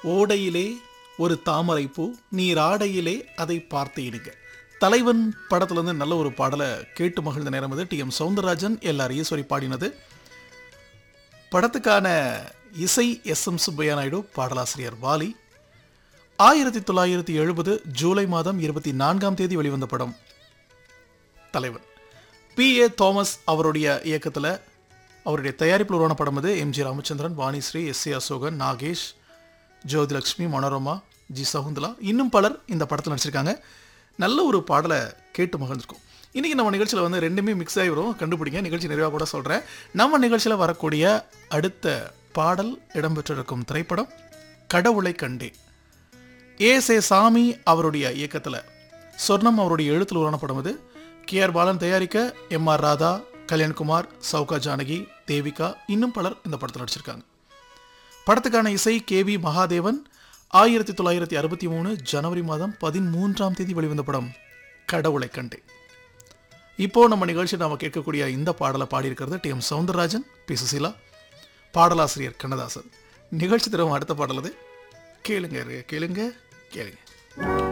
ஓடையிலே ஒரு தாமரைப்பூ நீராடையிலே அதை பார்த்து இடுங்க தலைவன் படத்துலேருந்து நல்ல ஒரு பாடலை கேட்டு மகிழ்ந்த நேரம் அது T M Soundararajan L R Eswari பாடினது படத்துக்கான இசை எஸ் எம் சுப்பையா நாயுடு பாடலாசிரியர் வாலி ஆயிரத்தி தொள்ளாயிரத்தி எழுபது ஜூலை மாதம் இருபத்தி நான்காம் தேதி வெளிவந்த படம் தலைவன் பி ஏ தாமஸ் அவருடைய இயக்கத்தில் அவருடைய தயாரிப்பில் உருவான படம் இது M G Ramachandran Vanisri S A Asokan Nagesh Jyothilakshmi Manorama G Sakunthala இன்னும் பலர் இந்த படத்தில் நடிச்சிருக்காங்க நல்ல ஒரு பாடலை கேட்டு மகிழ்ந்திருக்கும் இன்றைக்கி நம்ம நிகழ்ச்சியில் வந்து ரெண்டுமே மிக்ஸ் ஆகி வரும் கண்டுபிடிங்க நிகழ்ச்சி நிறைவாக கூட சொல்கிறேன் நம்ம நிகழ்ச்சியில் வரக்கூடிய அடுத்த பாடல் இடம்பெற்றிருக்கும் திரைப்படம் கடவுளை கண்டே ஏஸ் ஏ சாமி அவருடைய இயக்கத்தில் சொர்ணம் அவருடைய எழுத்தில் உருவான படம் இது கே ஆர் பாலன் தயாரிக்க எம் ஆர் ராதா கல்யாண்குமார் சவுகா ஜானகி தேவிகா இன்னும் பலர் இந்த படத்தில் நடிச்சிருக்காங்க படத்துக்கான இசை கே வி மகாதேவன் ஆயிரத்தி தொள்ளாயிரத்தி அறுபத்தி மூணு ஜனவரி மாதம் பதிமூன்றாம் தேதி வெளிவந்த படம் கடவுளை கண்டே இப்போ நம்ம நிகழ்ச்சியில் நாம கேட்கக்கூடிய இந்த பாடலை பாடியிருக்கிறது T M Soundararajan P Susheela பாடலாசிரியர் கண்ணதாசன் நிகழ்ச்சி தரும் அடுத்த பாடல் அது கேளுங்க கேளுங்க கேளுங்க